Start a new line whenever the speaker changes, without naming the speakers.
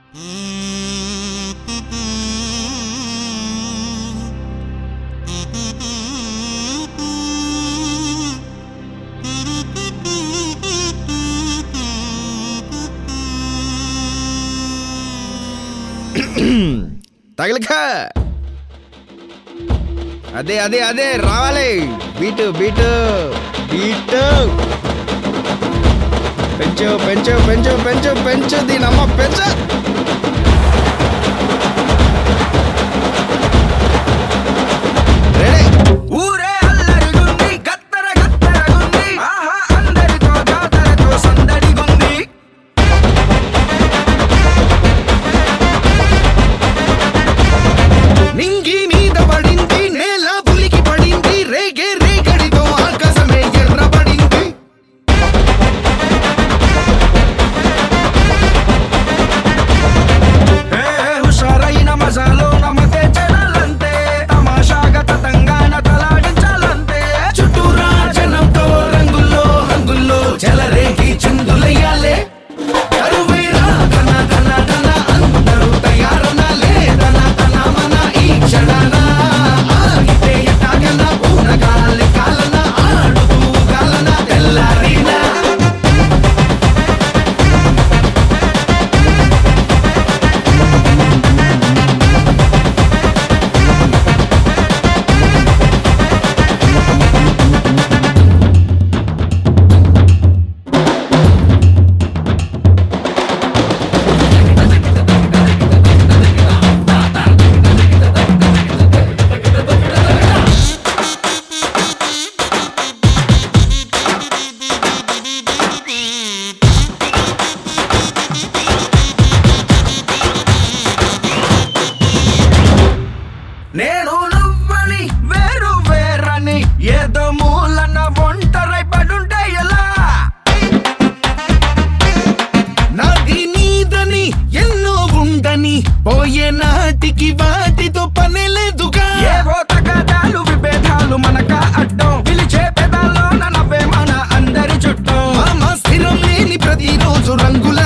తగలక అదే అదే అదే రావాలి బీటు బీటు బీటు పెంచు పెంచు పెంచు పెంచు పెంచు దీనమ్మ పెంచు రెడీ
ఊరే అల్లరిగుంది గత్తర గత్తరగుంది ఆహా అందరితో జాతరతో సందడిగుంది నింగి మీద పడింది నేల పులికి పడింది రేగే రేగడితో ఆకాశమే ఎర్రబడింది ఏ హుషారైన మజాలో నమ్మతే చెడాలంతే తమాషాగా తతంగాన తలాడించాలంతే చుట్టూరా జనంతో రంగుల్లో రంగుల్లో చెలరేగి చిందులయ్యాలే కరువైరా ధన ధన ధన అందరూ తయారనాలే ధన ధన మన ఈ క్షణాన ఆగితే ఎట్టాగన పూనగాలి కాలన ఆడుతూ గాలన తెల్లారినా నేను నువ్వని వేరు వేరని ఏదో మూలన ఒంటరై పడుంటే ఎలా నాది నీదని ఎన్నో ఉండని పోయే నాటికి వాటితో పని లేదుగా ఏవో తగాదాలు విభేదాలు మనక అడ్డం పిలిచే పెదాల్లో నవ్వే మన అందరి చుట్టం స్థిరం లేని ప్రతిరోజు రంగుల